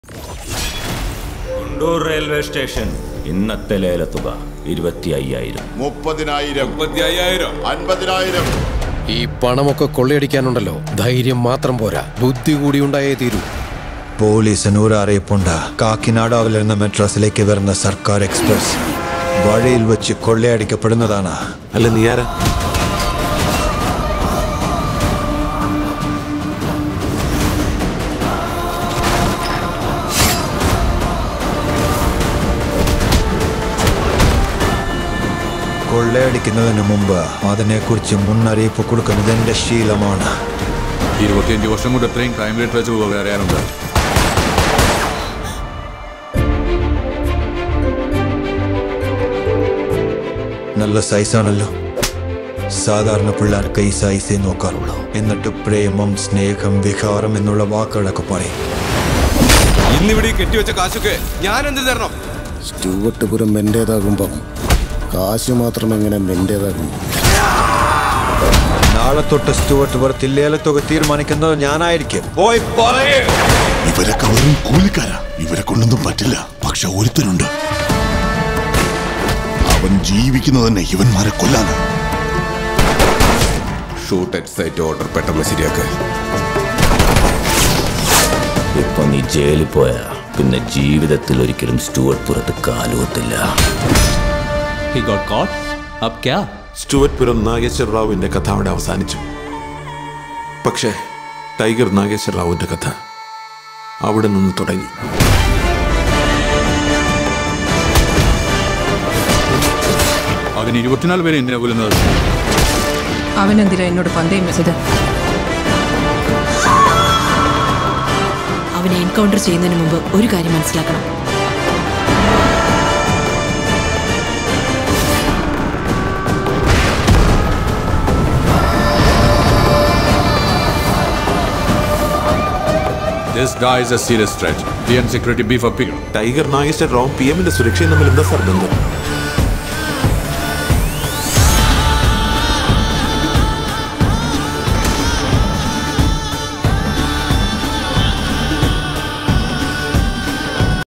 കുണ്ടൂർ railway station ഇന്നത്തെ ലേലത്തുക ഇരുപത്തി അയ്യായിരം മുപ്പതിനായിരം മുപ്പത്തി അയ്യായിരം അൻപതിനായിരം ഈ പണമൊക്കെ കൊള്ളയടിക്കാനുണ്ടല്ലോ ധൈര്യം മാത്രം പോരാ ബുദ്ധി കൂടി ഉണ്ടായേ തീരൂ പോലീസിന് ഒരു അറിയിപ്പുണ്ട് കാക്കിനാടാവിൽ നിന്ന് മെട്രാസിലേക്ക് വരുന്ന സർക്കാർ എക്സ്പ്രസ് വഴിയിൽ വെച്ച് കൊള്ളയടിക്കപ്പെടുന്നതാണ് അല്ല നീ ആരാ കൊള്ളയടിക്കുന്നതിന് മുമ്പ് അതിനെക്കുറിച്ച് മുന്നറിയിപ്പ് കൊടുക്കുന്നത് എന്റെ ശീലമാണ് ഇരുപത്തിയഞ്ച് വർഷം കൊണ്ട് എത്രയും ക്രൈം റേറ്റ് വെച്ച് അറിയാനുണ്ട് നല്ല സൈസാണല്ലോ സാധാരണ പിള്ളേർക്ക് ഈ സൈസേ നോക്കാറുള്ളൂ എന്നിട്ട് പ്രേമം സ്നേഹം വികാരം എന്നുള്ള വാക്കുകളൊക്കെ പറയും ഇന്നിവിടെ ഈ കെട്ടിവെച്ച കാശൊക്കെ ഞാൻ എന്ത് തരണം സ്റ്റുവർട്ട് പുരം എൻ്റേതാകുമ്പം കാശ് മാത്രം എങ്ങനെ എൻ്റേതാകും നാളെ തൊട്ട് സ്റ്റുവർട്ട് പുറത്ത് ലേലത്തുക തീരുമാനിക്കുന്നത് ഞാനായിരിക്കും പോയി പറയേ ഇവരൊക്കെ വെറും കൂലിക്കാരാ ഇവരെ കൊണ്ടൊന്നും പറ്റില്ല പക്ഷെ ഒരുത്തനുണ്ട് അവൻ ജീവിക്കുന്നത് തന്നെ ഇവന്മാരെ കൊല്ലാനാ ഷൂട്ട് അറ്റ് സൈറ്റ് ഓർഡർ പെട്ടെന്ന് ശരിയാക്ക് ഇപ്പൊ നീ ജയിലിൽ പോയാ പിന്നെ ജീവിതത്തിൽ ഒരിക്കലും സ്റ്റുവർട്ട് പുറത്ത് കാലുവത്തില്ല He got caught? अब क्या സ്റ്റുവർട്ട് പുരം നാഗേശ്വര റാവുവിന്റെ കഥ അവിടെ അവസാനിച്ചു പക്ഷേ ടൈഗർ നാഗേശ്വര റാവുവിന്റെ കഥ അവിടെ നിന്ന് തുടങ്ങി അതിന് ഇരുപത്തിനാല് പേര് എന്തിനാ കൊല്ലുന്നത് അവനെന്തിനാ എന്നോട് പന്തയം വെച്ചത് അവനെ എൻകൗണ്ടർ ചെയ്യുന്നതിന് മുമ്പ് ഒരു കാര്യം മനസ്സിലാക്കണം This guy is a serious threat. The security beef up here. Tiger Nageswara റാവും പി എമ്മിന്റെ സുരക്ഷയും തമ്മിൽ എന്താ സാർ ബന്ധം